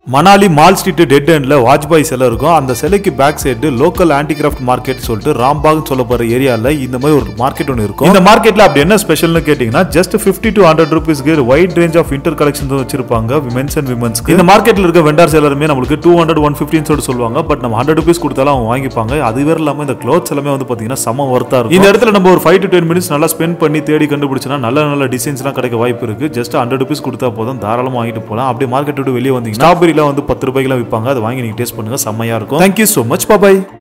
Manali mall street dead எண்ட்ல வாஜ்பாய் சிலை இருக்கும் அந்த சிலைக்கு back side local handicraft market சொல்லிட்டு ராம்பாக் சொல்லப்படுற ஏரியால இந்த மாதிரி ஒரு மார்க்கெட் ஒன்று இருக்கும் இந்த மார்க்கெட்ல அப்படி என்ன ஸ்பெஷல்னு கேட்டீங்கன்னா ஜஸ்ட் 50 டு ஹண்ட்ரட் ருபீஸ்க்கு wide range of inter collections வச்சிருப்பாங்க விமென்ஸ் அண்ட் விமன்ஸ்க்கு இந்த மார்க்கெட்ல இருக்க வெண்டார்ஸ் எல்லாருமே நம்மளுக்கு டூ ஹண்ட்ரட் ஒன் ஃபிஃப்டின்னு சொல்லிட்டு சொல்லுவாங்க பட் நம்ம ஹண்ட்ரட் ருபீஸ் கொடுத்தாலும் அவங்க வாங்கிப்பாங்க அது வேற இல்லாம இந்த க்ளோத்ஸ் எல்லாமே வந்து பாத்தீங்கன்னா செம ஒர்த்தா இருக்கும் இந்த இடத்துல நம்ம ஒரு ஃபைவ் டு டென் மினிட்ஸ் நல்லா ஸ்பெண்ட் பண்ணி தேடி கண்டுபிடிச்சனா நல்ல நல்ல டிசைன்ஸ்லாம் கிடைக்க வாய்ப்பு இருக்கு ஜஸ்ட் ஹண்ட்ரட் ருபீஸ் கொடுத்தா போதும் தாராளமா வாங்கிட்டு போகலாம் அப்படியே மார்க்கெட் விட்டு வெளியே வந்தீங்கன்னா ஸ்ட்ராபெரிலாம் வந்து பத்து ரூபாய்க்குலாம் விற்பாங்க அதை வாங்கி நீங்க டேஸ்ட் பண்ணுங்க செம்மையா இருக்கும் தேங்க்யூ ஸோ மச் பாபாய்